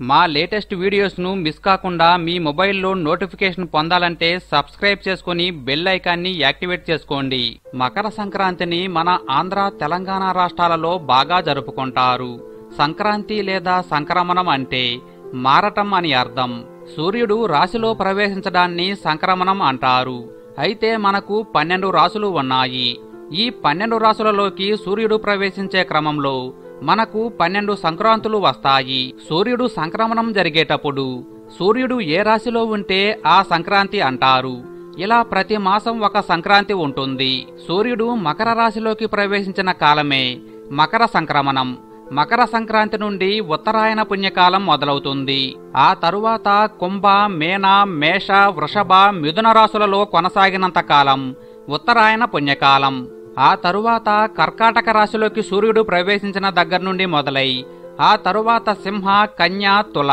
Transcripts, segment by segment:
మా latest వీడియోస్ను miss కాకుండా మీ మొబైల్లో నోటిఫికేషన్ పొందాలంటే సబ్స్క్రైబ్ చేసుకుని బెల్ ఐకాన్ని యాక్టివేట్ చేసుకోండి మకర సంక్రాంతిని మన ఆంధ్ర తెలంగాణ రాష్ట్రాలలో బాగా జరుపుకుంటారు సంక్రాంతి లేదా సంక్రమణం అంటే మారటం అని అర్థం సూర్యుడు రాశిలో ప్రవేశించడాన్ని సంక్రమణం అంటారు అయితే మనకు పన్నెండు రాసులు ఉన్నాయి ఈ పన్నెండు రాసులలోకి సూర్యుడు ప్రవేశించే క్రమంలో మనకు పన్నెండు సంక్రాంతులు వస్తాయి సూర్యుడు సంక్రమణం జరిగేటప్పుడు సూర్యుడు ఏ రాశిలో ఉంటే ఆ సంక్రాంతి అంటారు ఇలా ప్రతి మాసం ఒక సంక్రాంతి ఉంటుంది సూర్యుడు మకర రాశిలోకి ప్రవేశించిన కాలమే మకర సంక్రమణం మకర సంక్రాంతి నుండి ఉత్తరాయణ పుణ్యకాలం మొదలవుతుంది ఆ తరువాత కుంభ మేన మేష వృషభ మిథున రాశులలో కొనసాగినంత కాలం ఉత్తరాయణ పుణ్యకాలం ఆ తరువాత కర్కాటక రాశిలోకి సూర్యుడు ప్రవేశించిన దగ్గర నుండి మొదలై ఆ తరువాత సింహ కన్య తుల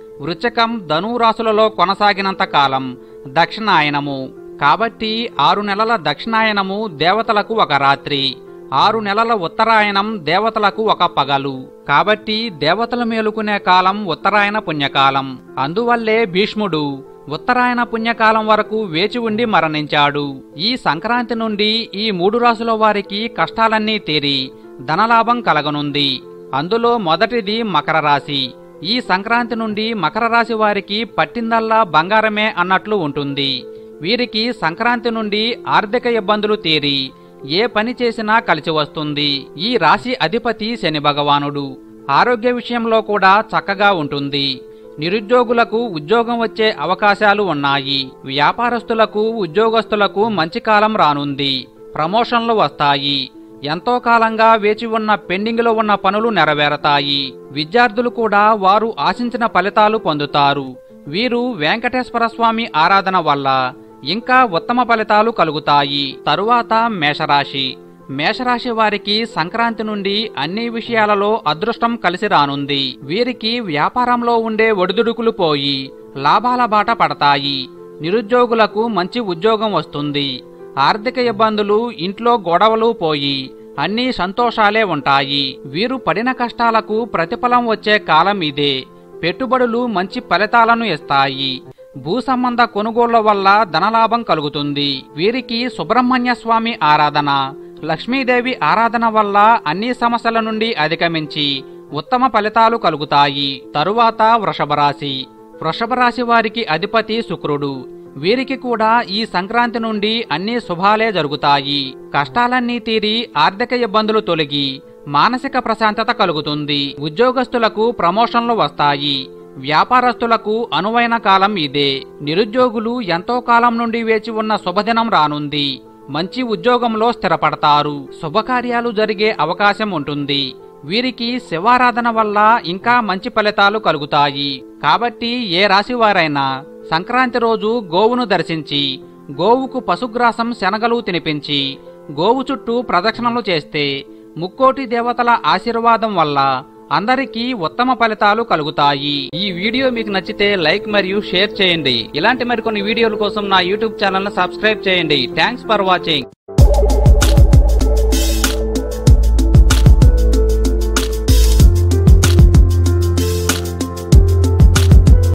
వృచకం ధను రాశులలో కొనసాగినంత కాలం దక్షిణాయనము కాబట్టి ఆరు నెలల దక్షిణాయనము దేవతలకు ఒక రాత్రి ఆరు నెలల ఉత్తరాయణం దేవతలకు ఒక పగలు కాబట్టి దేవతలు మేలుకునే కాలం ఉత్తరాయణ పుణ్యకాలం అందువల్లే భీష్ముడు ఉత్తరాయణ పుణ్యకాలం వరకు వేచి ఉండి మరణించాడు ఈ సంక్రాంతి నుండి ఈ మూడు రాసుల వారికి కష్టాలన్నీ తీరి ధనలాభం కలగనుంది అందులో మొదటిది మకర రాశి ఈ సంక్రాంతి నుండి మకర రాశి వారికి పట్టిందల్లా బంగారమే అన్నట్లు ఉంటుంది వీరికి సంక్రాంతి నుండి ఆర్థిక ఇబ్బందులు తీరి ఏ పని చేసినా కలిసి వస్తుంది ఈ రాశి అధిపతి శని భగవానుడు ఆరోగ్య విషయంలో కూడా చక్కగా ఉంటుంది నిరుద్యోగులకు ఉద్యోగం వచ్చే అవకాశాలు ఉన్నాయి వ్యాపారస్తులకు ఉద్యోగస్తులకు మంచి కాలం రానుంది ప్రమోషన్లు వస్తాయి ఎంతో కాలంగా వేచి ఉన్న పెండింగ్లో ఉన్న పనులు నెరవేరతాయి విద్యార్థులు కూడా వారు ఆశించిన ఫలితాలు పొందుతారు వీరు వెంకటేశ్వర స్వామి ఆరాధన వల్ల ఇంకా ఉత్తమ ఫలితాలు కలుగుతాయి తరువాత మేషరాశి మేషరాశి వారికి సంక్రాంతి నుండి అన్ని విషయాలలో అదృష్టం కలిసి రానుంది వీరికి వ్యాపారంలో ఉండే ఒడిదుడుకులు పోయి లాభాల బాట పడతాయి నిరుద్యోగులకు మంచి ఉద్యోగం వస్తుంది ఆర్థిక ఇబ్బందులు ఇంట్లో గొడవలు పోయి అన్ని సంతోషాలే ఉంటాయి వీరు పడిన కష్టాలకు ప్రతిఫలం వచ్చే కాలం ఇదే పెట్టుబడులు మంచి ఫలితాలను ఇస్తాయి భూ సంబంధ కొనుగోళ్ల వల్ల ధనలాభం కలుగుతుంది వీరికి సుబ్రహ్మణ్య స్వామి ఆరాధన లక్ష్మీదేవి ఆరాధన వల్ల అన్ని సమస్యల నుండి అధిగమించి ఉత్తమ ఫలితాలు కలుగుతాయి తరువాత వృషభ రాశి వృషభ రాశి వారికి అధిపతి శుక్రుడు వీరికి కూడా ఈ సంక్రాంతి నుండి అన్ని శుభాలే జరుగుతాయి కష్టాలన్నీ తీరి ఆర్థిక ఇబ్బందులు తొలగి మానసిక ప్రశాంతత కలుగుతుంది ఉద్యోగస్తులకు ప్రమోషన్లు వస్తాయి వ్యాపారస్తులకు అనువైన కాలం ఇదే నిరుద్యోగులు ఎంతో కాలం నుండి వేచి ఉన్న శుభదినం రానుంది మంచి ఉద్యోగంలో స్థిరపడతారు శుభకార్యాలు జరిగే అవకాశం ఉంటుంది వీరికి శివారాధన వల్ల ఇంకా మంచి ఫలితాలు కలుగుతాయి కాబట్టి ఏ రాశి వారైనా సంక్రాంతి రోజు గోవును దర్శించి గోవుకు పశుగ్రాసం శనగలు తినిపించి గోవు చుట్టూ ప్రదక్షిణలు చేస్తే ముక్కోటి దేవతల ఆశీర్వాదం వల్ల అందరికీ ఉత్తమ ఫలితాలు కలుగుతాయి ఈ వీడియో మీకు నచ్చితే లైక్ మరియు షేర్ చేయండి ఇలాంటి మరికొన్ని వీడియోల కోసం నా యూట్యూబ్ ఛానల్ ను సబ్స్క్రైబ్ చేయండి థ్యాంక్స్ ఫర్ వాచింగ్